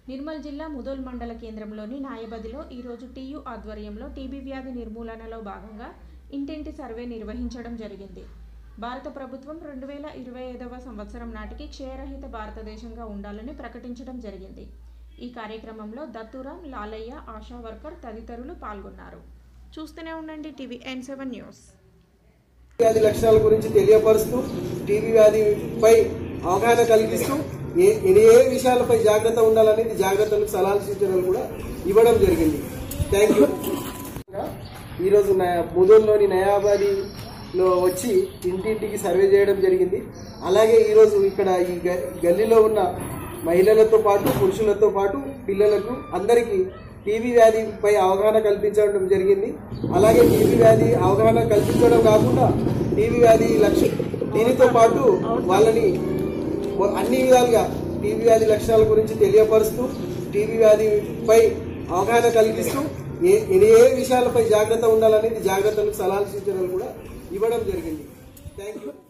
నిర్మల్ జిల్లా ముదోల్ మండల కేంద్రంలోని నాయబదిలో ఈరోజు టీయు ఆధ్వర్యంలో టీబీ వ్యాధి నిర్మూలనలో భాగంగా ఇంటింటి సర్వే నిర్వహించడం జరిగింది భారత ప్రభుత్వం రెండు వేల ఇరవై ఐదవ సంవత్సరం నాటికి క్షయరహిత భారతదేశంగా ఉండాలని ప్రకటించడం జరిగింది ఈ కార్యక్రమంలో దత్తురాం లాలయ్య ఆశా వర్కర్ తదితరులు పాల్గొన్నారు చూస్తూనే ఉండండి టీవీ ఎన్ సెవెన్ న్యూస్ వ్యాధి లక్షణాల గురించి తెలియపరుస్తూ టీబీ వ్యాధిపై అవగాహన కలిగిస్తూ ఏ ఏ ఏ విషయాలపై జాగ్రత్త ఉండాలనేది జాగ్రత్తలకు సలహాలు సూచనలు కూడా ఇవ్వడం జరిగింది థ్యాంక్ యూ ఈరోజు నయా- ముదోల్లోని నయాబాదీలో వచ్చి ఇంటింటికి సర్వే చేయడం జరిగింది అలాగే ఈరోజు ఇక్కడ ఈ గ- గల్లీలో ఉన్న మహిళలతో పాటు పురుషులతో పాటు పిల్లలకు అందరికీ టీబీ వ్యాధిపై అవగాహన కల్పించడం జరిగింది అలాగే టీబీ వ్యాధి అవగాహన కల్పించడం కాకుండా టీబీ వ్యాధి లక్ష దీనితో పాటు వాళ్ళని మొ- అన్ని విధాలుగా టీబీ వ్యాధి లక్షణాల గురించి తెలియపరుస్తూ టీబీ వ్యాధిపై అవగాహన కలిగిస్తూ ఏ ఏ ఏ విషయాలపై జాగ్రత్త ఉండాలనేది జాగ్రత్తలకు సలహాలు సూచనలు కూడా ఇవ్వడం జరిగింది థ్యాంక్ యూ